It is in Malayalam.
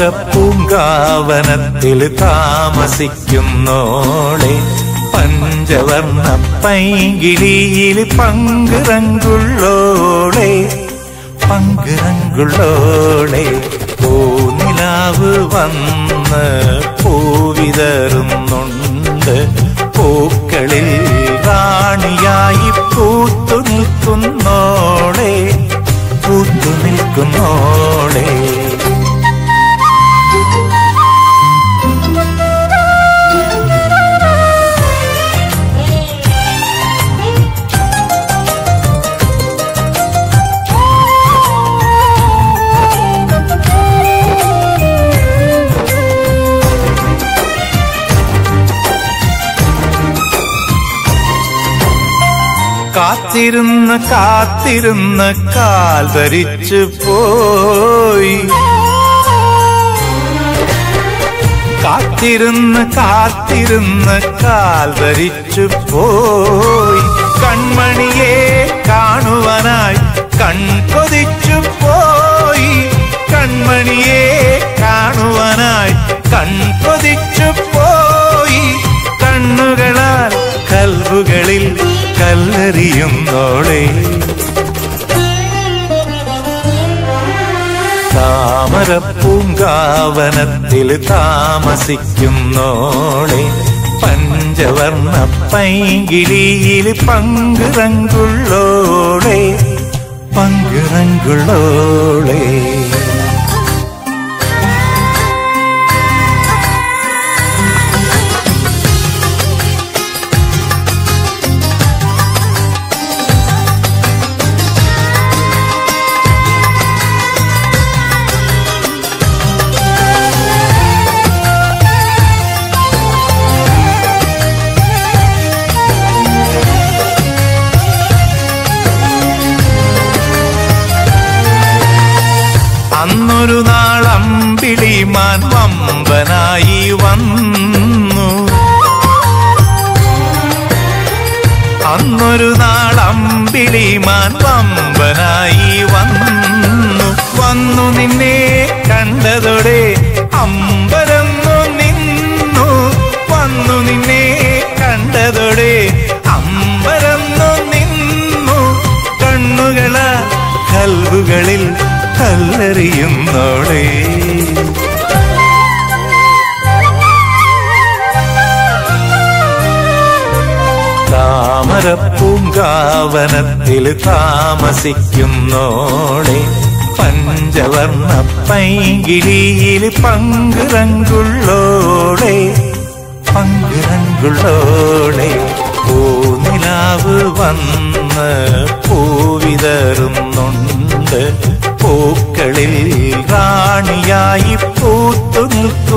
താമരപ്പൂങ്കാവനത്തിൽ താമസിക്കുന്നോളെ പഞ്ചവർണ്ണ പൈകിളിയിൽ പങ്കുറങ്കുള്ളോളെ പങ്കുറങ്കുള്ളോളെ പൂനിലാവ് വന്ന് പൂവിതറുന്നുണ്ട് പൂക്കളിൽ റാണിയായി പൂത്തു നിൽക്കുന്നോളെ പൂത്തു നിൽക്കുന്നോളെ കാത്തിരുന്ന് കാത്തിരുന്ന് കാൽ ധരിച്ചു പോയി കാത്തിരുന്ന് കാത്തിരുന്ന് കാൽ ധരിച്ചു പോയി കൺമണിയെ കാണുവാനായി കൺകൊതിച്ചു പോയി കൺമണിയെ കാണുവാനായി കൺകൊതിച്ചു പോയി കണ്ണുകളാൽ കൽവുകളിൽ കല്ലെറിയുന്നോളെ താമരപ്പൂങ്കാവനത്തിൽ താമസിക്കുന്നോളെ പഞ്ചവർണ്ണ പൈകിളിയിൽ പങ്കുറങ്കുള്ളോളെ പങ്കുറങ്കുള്ളോളെ അന്നൊരു നാൾ അമ്പിളിമാൻ വമ്പനായി വന്നു അന്നൊരു നാൾ അമ്പിളിമാൻ വമ്പനായി വന്നു വന്നു നിന്നെ കണ്ടതോടെ അമ്പരന്നു നിന്നു വന്നു നിന്നെ കണ്ടതോടെ അമ്പരന്നു നിന്നു കണ്ണുകള കൽവുകളിൽ കല്ലെറിയുന്നോളേ താമരപ്പൂങ്കാവനത്തിൽ താമസിക്കുന്നോളെ പഞ്ചവർണ്ണ പൈകിളിയിൽ പങ്കുറങ്കുള്ളോളെ പങ്കുറങ്കുള്ളോളെ പൂനിലാവ് വന്ന് പൂവിതറുന്നുണ്ട് പൂക്കളിൽ റാണിയായി പൂത്തു നിൽക്കും